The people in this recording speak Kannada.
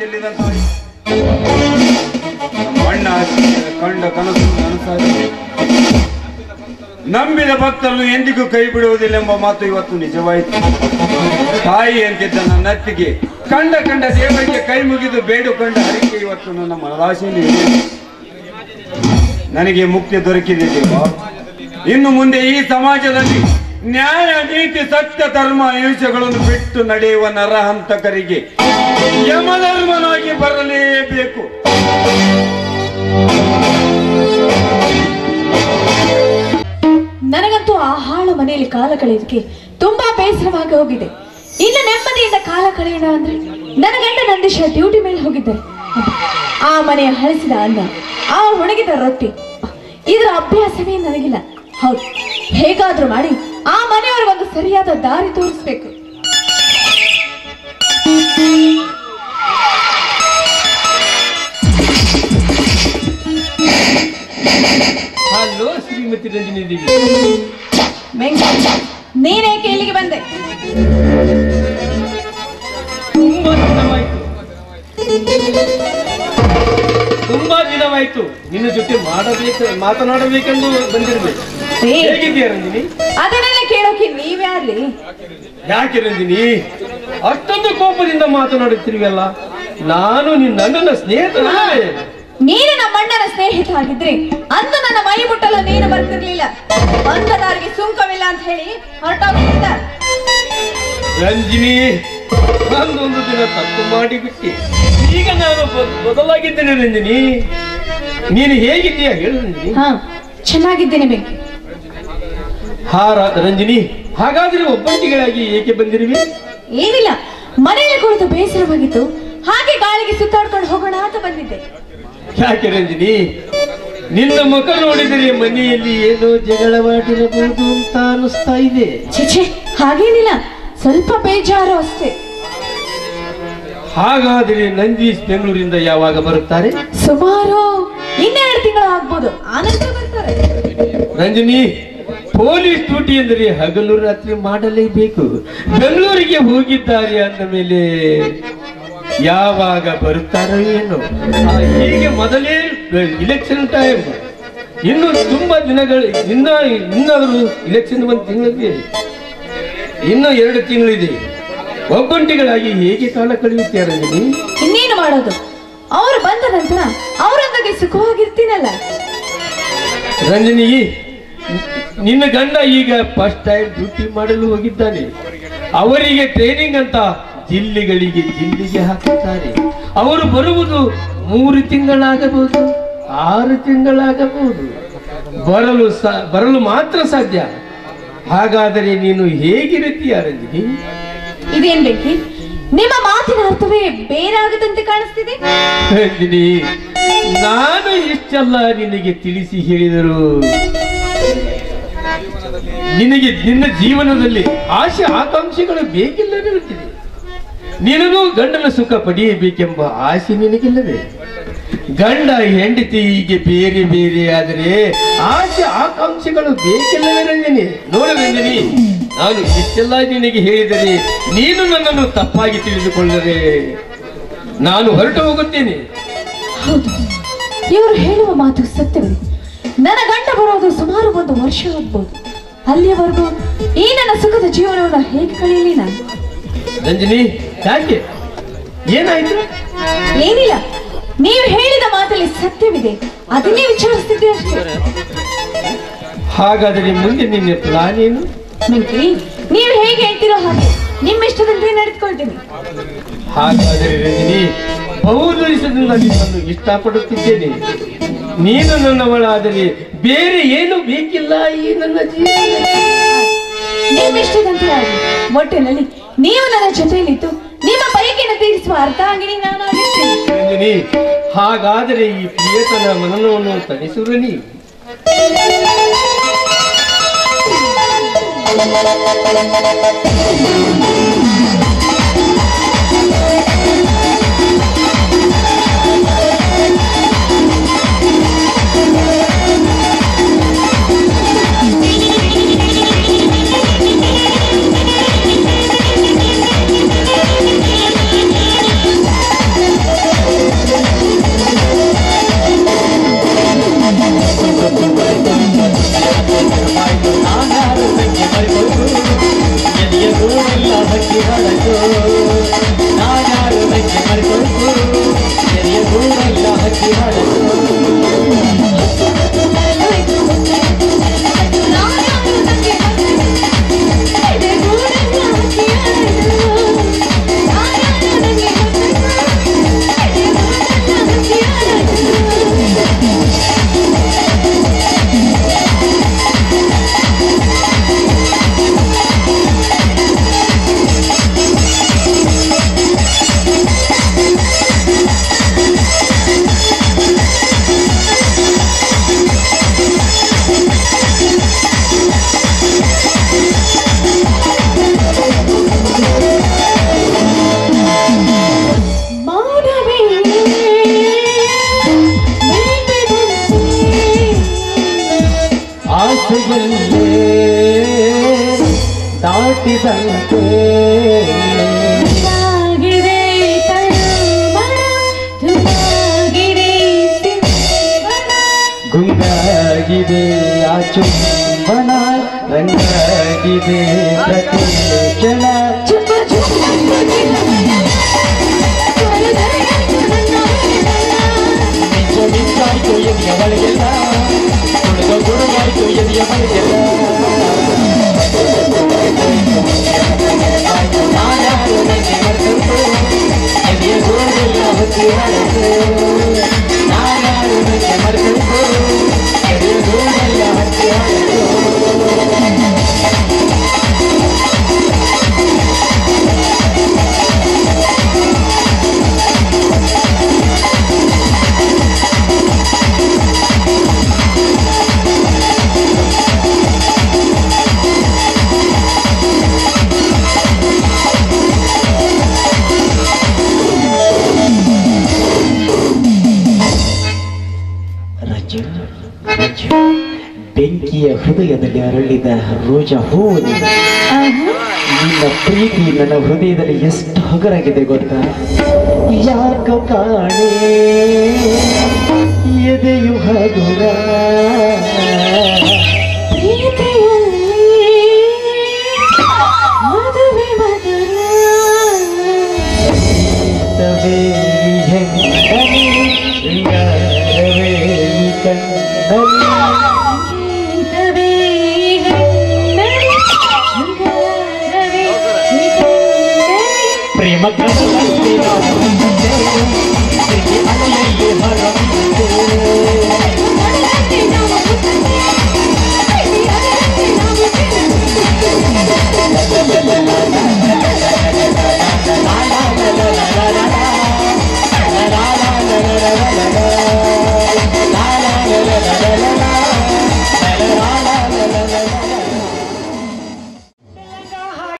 ಚೆಲ್ಲಿದಂತ ಬಣ್ಣ ಕಂಡ ಕನಸು ನನಸಾಗಿದೆ ನಂಬಿದ ಭಕ್ತರನ್ನು ಎಂದಿಗೂ ಕೈ ಬಿಡುವುದಿಲ್ಲ ಎಂಬ ಮಾತು ಇವತ್ತು ನಿಜವಾಯಿತು ತಾಯಿ ಅಂತಿದ್ದ ನನ್ನ ಅತ್ತಿಗೆ ಕಂಡ ಕಂಡ ದೇವರಿಗೆ ಕೈ ಮುಗಿದು ಬೇಡುಕೊಂಡ ಹರಿಕೆ ಇವತ್ತು ನನ್ನ ಮನದಾಶೆಯಲ್ಲಿ ಇದೆ. ನನಗೆ ಮುಕ್ತಿ ದೊರಕಿದೆ ದೇವ ಇನ್ನು ಮುಂದೆ ಈ ಸಮಾಜದಲ್ಲಿ ನ್ಯಾಯ ನೀತಿ ಸತ್ಯ ಧರ್ಮ ಅಹಿಂಸೆಗಳನ್ನು ಬಿಟ್ಟು ನಡೆಯುವ ನರಹಂತಕರಿಗೆ ಯಮಧರ್ಮನಾಗಿ ಬರಲೇಬೇಕು ನನಗಂತೂ ಆ ಹಾಳು ಮನೆಯಲ್ಲಿ ಕಾಲ ಕಳೆಯೋದಕ್ಕೆ ತುಂಬಾ ಬೇಸರವಾಗಿ ಹೋಗಿದೆ ಇನ್ನು ನೆಮ್ಮದಿಯಿಂದ ಕಾಲ ಕಳೆಯೋಣ ಅಂದ್ರೆ ನನ್ನ ಗಂಡ ನಂದೀಶ ಡ್ಯೂಟಿ ಮೇಲೆ ಹೋಗಿದ್ದಾರೆ ಆ ಮನೆಯ ಹಳಸಿದ ಅನ್ನ ಆ ಒಣಗಿದ ರೊಟ್ಟಿ ಇದರ ಅಭ್ಯಾಸವೇ ನನಗಿಲ್ಲ ಹೌದು ಹೇಗಾದ್ರೂ ಮಾಡಿ ಆ ಮನೆಯವರಿಗೊಂದು ಸರಿಯಾದ ದಾರಿ ತೋರಿಸ್ಬೇಕು ಹಲೋ ಶ್ರೀಮತಿ ರಂಜನಿ ದೇವಿ ಮೆಂಗ ನೀನೇಕೆ ಇಲ್ಲಿಗೆ ಬಂದೆ ತುಂಬಾ ದಿನವಾಯ್ತು ತುಂಬಾ ದಿನವಾಯ್ತು ನಿನ್ನ ಜೊತೆ ಮಾಡಬೇಕು ಮಾತನಾಡಬೇಕೆಂದು ಬಂದಿರಬೇಕು ಏ, ಹೇಗಿದ್ದೀಯ ರಂಜಿನಿ ಅದನ್ನೆಲ್ಲ ಕೇಳೋಕೆ ನೀವ್ಯಾರ್ಲಿ ಯಾಕೆ ರಂಜಿನಿ ಅಷ್ಟೊಂದು ಕೋಪದಿಂದ ಮಾತನಾಡುತ್ತಿರುವಲ್ಲ ನಾನು ನಿನ್ನ ನನ್ನ ಸ್ನೇಹಿತನಲ್ಲವೇ ನೀನು ನಮ್ಮ ಅಣ್ಣನ ಸ್ನೇಹಿತ ಆಗಿದ್ರೆ ಅಂದು ನನ್ನ ಮೈ ಮುಟ್ಟಲು ನೀನು ಬರ್ತಿರ್ಲಿಲ್ಲ ಬಂದ ದಾರಿಗೆ ಸುಂಕವಿಲ್ಲ ಅಂತ ಹೇಳಿ ಹೊರಟೋಗ್ತಿದ್ದ ರಂಜಿನಿ ನಾನೊಂದು ದಿನ ತಪ್ಪು ಮಾಡಿಬಿಟ್ಟೆ ಈಗ ನಾನು ಬ- ಬದಲಾಗಿದ್ದೇನೆ ರಂಜಿನಿ ನೀನು ಹೇಗಿದ್ದೀಯ ಹೇಳು ರಂಜಿನಿ ಹಾ ಚೆನ್ನಾಗಿದ್ದೇನೆ ಬೆಂಕಿ ಹಾರ ರಂಜಿನಿ ಹಾಗಾದ್ರೆ ಒಬ್ಬಂಟಿಗಳಾಗಿ ಏಕೆ ಬಂದಿರುವೆ ಏನಿಲ್ಲ ಮನೆಯಲ್ಲಿ ಕುಳಿತು ಬೇಸರವಾಗಿತ್ತು ಹಾಗೆ ಗಾಳಿಗೆ ಸುತ್ತಾಡ್ಕೊಂಡು ಹೋಗೋಣ ಅಂತ ಬಂದಿದ್ದೆ ಯಾಕೆ ರಂಜಿನಿ ನಿನ್ನ ಮುಖ ನೋಡಿದರೆ ಮನೆಯಲ್ಲಿ ಏನೋ ಜಗಳವಾಡಿರಬಹುದು ಅಂತ ಅನಿಸ್ತಾ ಇದೆ ಛೆ ಹಾಗೇನಿಲ್ಲ ಸ್ವಲ್ಪ ಬೇಜಾರು ಅಷ್ಟೇ ಹಾಗಾದರೆ ನಂದೀಶ್ ಬೆಂಗಳೂರಿಂದ ಯಾವಾಗ ಬರುತ್ತಾರೆ ಸುಮಾರು ಇನ್ನೆರಡು ತಿಂಗಳು ಆಗ್ಬೋದು ಆನಂತರ ಬರ್ತಾರೆ ರಂಜನಿ ಪೊಲೀಸ್ ಡ್ಯೂಟಿ ಎಂದರೆ ಹಗಲು ರಾತ್ರಿ ಮಾಡಲೇಬೇಕು ಬೆಂಗಳೂರಿಗೆ ಹೋಗಿದ್ದಾರೆ ಅಂದ ಮೇಲೆ ಯಾವಾಗ ಬರುತ್ತಾರೋ ಏನು ಆ, ಹೀಗೆ ಮೊದಲೇ ಇಲೆಕ್ಷನ್ ಟೈಮ್ ಇನ್ನು ತುಂಬಾ ದಿನಗಳು ಇನ್ನ ಇನ್ನಾದರೂ ಇಲೆಕ್ಷನ್ ಒಂದು ತಿಂಗಳಿಗೆ ಇನ್ನು ಎರಡು ತಿಂಗಳಿದೆ ಒಬ್ಬಂಟಿಗಳಾಗಿ ಹೇಗೆ ಕಾಲ ಕಳೆಯುತ್ತೀಯ ರಂಜನಿ ಇನ್ನೇನು ಮಾಡೋದು ಅವ್ರು ಬಂದ ನಂತರ ಅವರೊಂದಿಗೆ ಸುಖವಾಗಿರ್ತೀನಲ್ಲ ರಂಜನಿ ನಿನ್ನ ಗಂಡ ಈಗ ಫಸ್ಟ್ ಟೈಮ್ ಡ್ಯೂಟಿ ಮಾಡಲು ಹೋಗಿದ್ದಾನೆ ಅವರಿಗೆ ಟ್ರೈನಿಂಗ್ ಅಂತ ಜಿಲ್ಲೆಗಳಿಗೆ ಜಿಲ್ಲೆಗೆ ಹಾಕುತ್ತಾರೆ ಅವರು ಬರುವುದು ಮೂರು ತಿಂಗಳಾಗಬಹುದು ಆರು ತಿಂಗಳಾಗಬಹುದು ಬರಲು ಸಾ- ಬರಲು ಮಾತ್ರ ಸಾಧ್ಯ ಹಾಗಾದರೆ ನೀನು ಹೇಗಿರುತ್ತೀಯ ರಂಜಿನಿ ಇದೇನ್ ಬೇಕಿ ನಿಮ್ಮ ಮಾತಿನ ಅರ್ಥವೇ ಬೇರೆ ಆಗದಂತೆ ಕಾಣಿಸ್ತಿದೆ ರಂಜಿನಿ ನಾನು ಇಷ್ಟೆಲ್ಲ ನಿನಗೆ ತಿಳಿಸಿ ಹೇಳಿದರು ನಿನಗೆ ನಿನ್ನ ಜೀವನದಲ್ಲಿ ಆಶೆ ಆಕಾಂಕ್ಷೆಗಳು ಬೇಕಿಲ್ಲವಿರುತ್ತದೆ ನಿನಗೂ ಗಂಡನ ಸುಖ ಪಡೆಯಬೇಕೆಂಬ ಆಸೆ ನಿನಗಿಲ್ಲವೇ ಗಂಡ ಹೆಂಡತಿ ಹೀಗೆ ಬೇರೆ ಬೇರೆ ಆದರೆ ಆಸೆ ಆಕಾಂಕ್ಷೆಗಳು ಬೇಕಿಲ್ಲವೇ ರಂಜನಿ ನೋಡು ರಂಜನಿ ನಾನು ಇಷ್ಟೆಲ್ಲ ನಿನಗೆ ಹೇಳಿದರೆ ನೀನು ನನ್ನನ್ನು ತಪ್ಪಾಗಿ ತಿಳಿದುಕೊಳ್ಳರೆ ನಾನು ಹೊರಟು ಹೋಗುತ್ತೇನೆ ಹೌದು ಇವರು ಹೇಳುವ ಮಾತು ಸತ್ಯವೇ ನನ್ನ ಗಂಡ ಬರೋದು ಸುಮಾರು ಒಂದು ವರ್ಷ ಆಗ್ಬೋದು ಅಲ್ಲಿಯವರೆಗೂ ಈ ನನ್ನ ಸುಖದ ಜೀವನವನ್ನು ಹೇಗೆ ಕಳೆಯಲಿ ನಾನು ರಂಜನಿ ಯಾಕೆ ಏನಾಯ್ತು ಏನಿಲ್ಲ ನೀವು ಹೇಳಿದ ಮಾತಲ್ಲಿ ಸತ್ಯವಿದೆ ಅದನ್ನೇ ವಿಚಾರಿಸ್ತಿದ್ದೆ ಅಷ್ಟೇ ಹಾಗಾದರೆ ಮುಂದೆ ನಿನ್ನ ಪ್ಲಾನ್ ಏನು ಮಿಂಕಿ ನೀವು ಹೇಗೆ ಹೇಳ್ತಿರೋ ಹಾಗೆ ನಿಮ್ಮ ಇಷ್ಟದಂತೆ ನಡೆದುಕೊಳ್ತೀನಿ ಹಾಗಾದರೆ ರಂಜನಿ ಬಹುದಿವಸದಿಂದ ನಿನ್ನನ್ನು ಇಷ್ಟಪಡುತ್ತಿದ್ದೇನೆ ನೀನು ನನ್ನವಳಾದರೆ ಬೇರೆ ಏನು ಬೇಕಿಲ್ಲ ಈ ನನ್ನ ಜೀವನ ನಿಮ್ಮ ಇಷ್ಟದಂತೆ ಆಗಿ ಒಟ್ಟಿನಲ್ಲಿ ನೀವು ನನ್ನ ಜೊತೆಯಲ್ಲಿದ್ದು ನಿಮ್ಮ ಬಯಕೆಯನ್ನು ತೀರಿಸುವ ಅರ್ಧಾಂಗಿನಿ ನಾನು ಆಗಿರ್ತೀನಿ ರಂಜನಿ ಹಾಗಾದರೆ ಈ ಪ್ರಿಯತನ ಮನನವನ್ನು ತಣಿಸುವ ನೀ ಎಲ್ಲೆ ದಾಟಿದಂತೆ ಸಾಗಿದೆ ತನುಮನ, ತುಮಾಗಿದೆ ಸಿಂಹನ. ಗುಂಗಾಗಿದೆ ಆ ಚುಂಬನ ರಂಗಾಗಿದೆ ಪ್ರತಿ ಕ್ಷಣ ಚುಪ್ಪ ಚುಪ್ಪ ಕೊಲುಗರೆಯಾಯ್ತು ನನ್ನ ಹೃದಯ. ನಿಜ ಮಿಂಚಾಯ್ತು ಎದೆಯ ಬಳಿಗೆಲ್ಲ ಹುಡುಗ ಗುಡುಗಾಯ್ತು ಎದೆಯ ಬಳಿಗೆಲ್ಲ ನಾನ್ಯಾರು ನನಗೆ ಮರೆತಂತು ಎದೆಯ ಗೋಡೆಲ್ಲ ಹೊತ್ತಿ ಹಾಡಿತು ನಾನ್ಯಾರು ನನಗೆ ಮರೆತಂತು ಎದೆಯ ಗೋಡೆಲ್ಲ ಹತ್ತಿ ಹಾಡಿತು ರಜು ರಜು ಬೆಂಕಿಯ ಹೃದಯದಲ್ಲಿ ಅರಳಿದ ರೋಜಾ ಹೂವು ನೀನು. ಆಹಾ. ನಿನ್ನ ಪ್ರೀತಿ ನನ್ನ ಹೃದಯದಲ್ಲಿ ಎಷ್ಟು ಹಗರಾಗಿದೆ ಗೊತ್ತಾ ಯಾಕ ಕಾಣೆ ಎದೆಯು ಹಗುರ ಪ್ರೀತಿಯಲ್ಲಿ ಮದುವೆ ಮಧುರ. ಗೀತವೇ ಈ ಹೆಂಗನಿ, ಶೃಂಗಾರವೇ ಈ ಕಣ್ಣನಿ. ಸಂಗೀತವೇ ಹೆಣ್ಣಡಿ, ಶೃಂಗಾರವೇ ಈ ಕಣ್ಣಡಿ. ಪ್ರೇಮ ಕಡಲಲ್ಲಿ ನಾನು